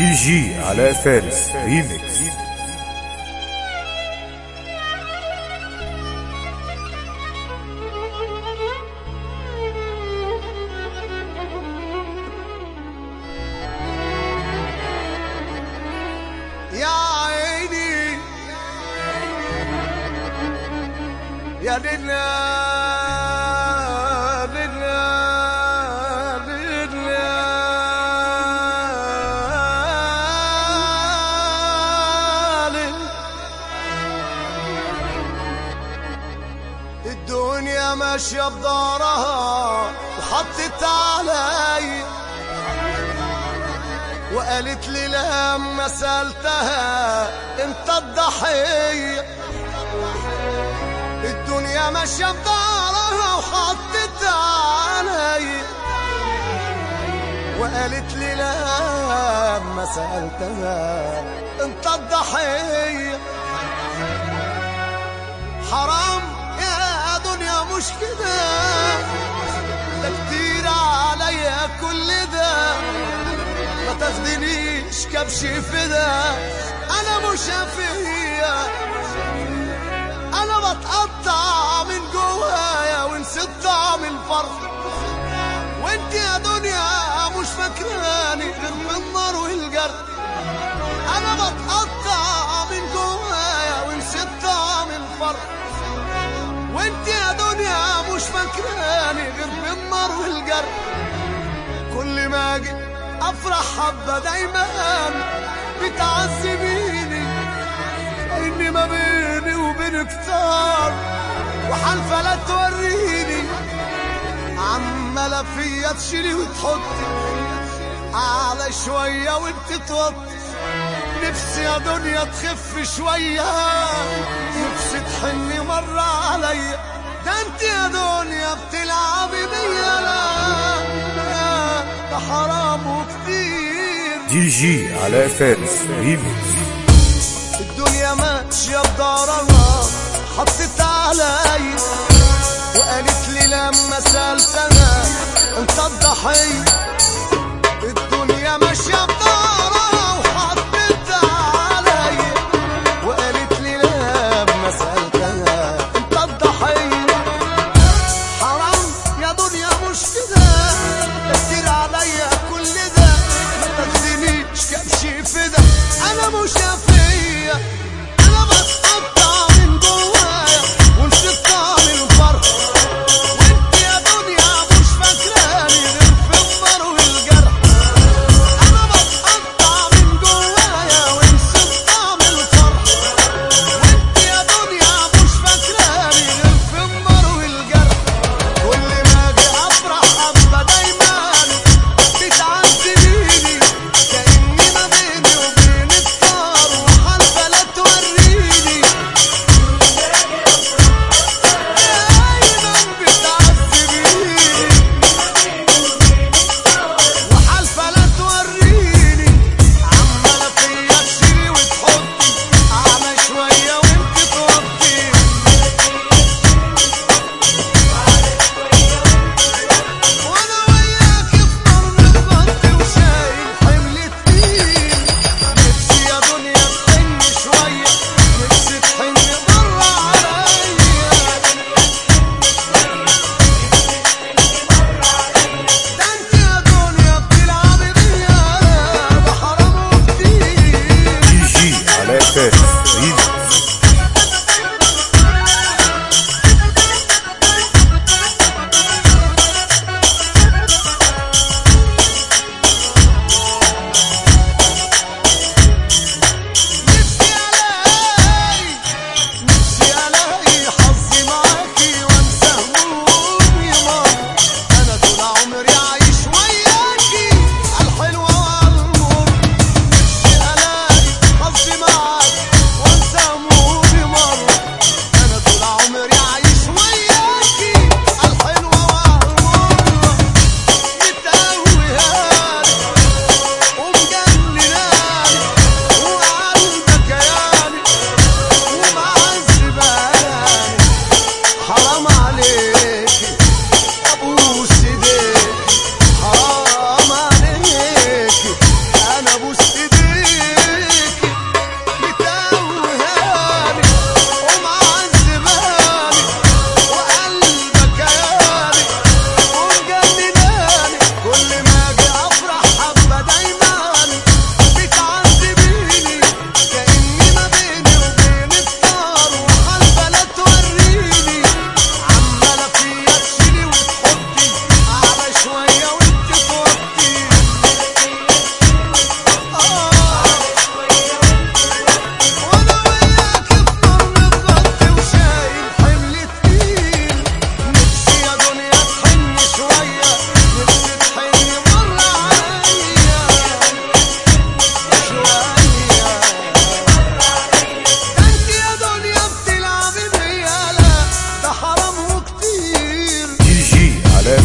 دي جي علاء فارس ريميكس يا عيني يا دنيا دنيا دنيا الدنيا ماشية بدارها وحطت علي وقالت لي لما سألتها انت الضحية الدنيا ماشية بدارها وحطت علي وقالت لي لما سألتها انت الضحية حرام يا دنيا مش كده ده كتير عليا كل ده ما تاخدنيش كبش فدا انا مش فيا انا بتقطع من جوايا ونسيت طعم الفرح وانت يا دنيا مش فاكراني غير من النار والجرح انا بتقطع من جوايا ونسيت طعم الفرح وانت يا دنيا مش فاكراني غير بالنار والجرح كل ما اجي افرح حبه دايما بتعذبيني اني ما بيني وبينك كتار وحالفه لا توريني عماله فيا تشيلي وتحطي على شويه وانت توطي نفسي يا دنيا تخف شويه نفسي تحني مره عليا ده انت يا دنيا بتلعبي بيا لا لا ده حرام وكتير دي جي علاء فارس ريميكس الدنيا ماشية بدارها حطت علي وقالت لي لما سألتها انت الضحية الدنيا ماشية بدارها وحطت علي وقالت لي لما سألتها انت الضحية حرام يا دنيا مش كده ده كتير عليا كل ده ما تاخدنيش كبش فدا انا مش فيا انا بتقطع من جوايا ونسيت طعم الفرح وانت يا دنيا مش فاكراني غير في النار والجرح انا بتقطع من جوايا ونسيت طعم الفرح وانت يا دنيا مش فاكراني غير في النار والجرح كل ما اجي افرح ابقى دايما بتعذبيني كاني ما بيني وبينك طار وحالفه لا توريني دايما بتعذبيني وحالفه لا توريني عماله فيا تشيلي وتحطي على شويه وانت توطي وانا وياك في نار متغطي وشايل حمل تقيل نفسي يا دنيا تحن شوية نفسي تحن برا عليا ده انت يا دنيا بتلعبي بيا ده حرام وكتير دي جي علاء فارس ريميكس نفسي الاقي نفسي الاقي حظي معاكي وانسى همومي مرة انا طول عمري عايش وياكي عالحلوة وعالمر نفسي الاقي حظي معاكي وانسى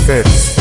فارس